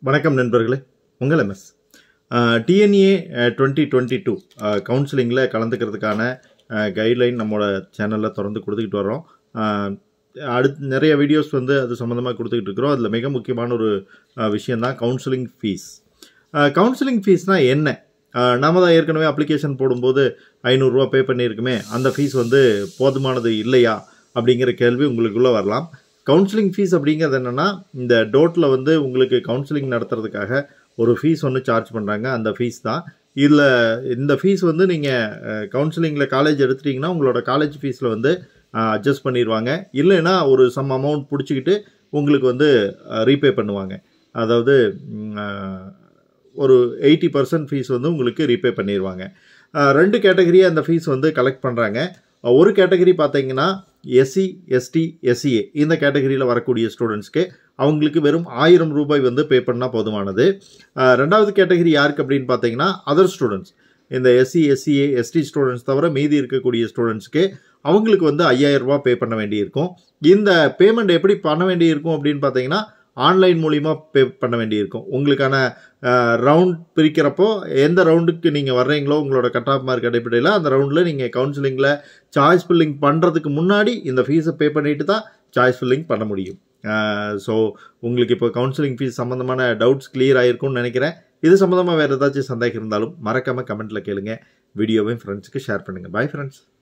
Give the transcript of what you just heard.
வணக்கம் நண்பர்களே உங்கள் MS DNA twenty twenty two கவுன்சிலிங்கில் கலந்துக்கிறதுக்கான கைட்லைன் நம்மளோட சேனலில் தொடர்ந்து கொடுத்துக்கிட்டு வரோம் அஹ், அடுத்து நிறைய வீடியோஸ் வந்து அது சம்மந்தமாக கொடுத்துக்கிட்டு இருக்கிறோம் அதில் மிக முக்கியமான ஒரு விஷயந்தான் கவுன்சிலிங் ஃபீஸ் கவுன்சிலிங் ஃபீஸ்னால் என்ன அஹ், நாம தான் ஏற்கனவே அப்ளிகேஷன் போடும்போது ஐநூறுரூவா பே பண்ணியிருக்குமே அந்த ஃபீஸ் வந்து போதுமானது இல்லையா அப்படிங்கிற கேள்வி உங்களுக்குள்ளே வரலாம் கவுன்சிலிங் ஃபீஸ் அப்படிங்கிறது என்னென்னா இந்த டோட்டில் வந்து உங்களுக்கு கவுன்சிலிங் நடத்துறதுக்காக ஒரு ஃபீஸ் ஒன்று சார்ஜ் பண்ணுறாங்க அந்த ஃபீஸ் தான் இதில் இந்த ஃபீஸ் வந்து நீங்கள் கவுன்சிலிங்கில் காலேஜ் எடுத்துட்டிங்கன்னா உங்களோட காலேஜ் ஃபீஸில் வந்து அட்ஜஸ்ட் பண்ணிடுவாங்க இல்லைன்னா ஒரு சம் அமௌண்ட் பிடிச்சிக்கிட்டு உங்களுக்கு வந்து ரீபே பண்ணுவாங்க அதாவது ம், அஹ், ஒரு எயிட்டி பர்சன்ட் ஃபீஸ் வந்து உங்களுக்கு ரீபே பண்ணிடுவாங்க அஹ், ரெண்டு கேட்டகரியாக அந்த ஃபீஸ் வந்து கலெக்ட் பண்ணுறாங்க ஒரு கேட்டகரி பார்த்தீங்கன்னா எஸ்சி எஸ்டி எஸ்சிஏ இந்த கேட்டகரியில் வரக்கூடிய ஸ்டூடெண்ட்ஸ்க்கு அவங்களுக்கு வெறும் ஆயிரம் ரூபாய் வந்து பே பண்ணால் போதுமானது அஹ், ரெண்டாவது கேட்டகரி யாருக்கு அப்படின்னு பார்த்தீங்கன்னா அதர் ஸ்டூடெண்ட்ஸ் இந்த எஸ்சி எஸ்சிஏ எஸ்டி ஸ்டூடெண்ட்ஸ் தவிர மீதி இருக்கக்கூடிய ஸ்டூடெண்ட்ஸ்க்கு அவங்களுக்கு வந்து 5000 ரூபாய் பே பண்ண வேண்டியிருக்கும் இந்த பேமெண்ட் எப்படி பண்ண வேண்டியிருக்கும் அப்படின்னு பார்த்தீங்கன்னா ஆன்லைன் மூலிமா பே பண்ண வேண்டியிருக்கும் உங்களுக்கான ரவுண்ட் பிரிக்கிறப்போ எந்த ரவுண்டுக்கு நீங்கள் வர்றீங்களோ உங்களோட கட் ஆஃப் மார்க் அடிப்படையில் அந்த ரவுண்டில் நீங்கள் கவுன்சிலிங்கில் சாய்ஸ் ஃபில்லிங் பண்ணுறதுக்கு முன்னாடி இந்த ஃபீஸை பே பண்ணிட்டு தான் சாய்ஸ் ஃபில்லிங் பண்ண முடியும் ஸோ உங்களுக்கு இப்போ கவுன்சிலிங் ஃபீஸ் சம்மந்தமான டவுட்ஸ் clear ஆயிருக்கும்னு நினைக்கிறேன் இது சம்மந்தமாக வேறு ஏதாச்சும் சந்தேகம் இருந்தாலும் மறக்காமல் கமெண்ட்டில் கேளுங்க வீடியோவையும் ஃப்ரெண்ட்ஸுக்கு ஷேர் பண்ணுங்கள் பை ஃப்ரெண்ட்ஸ்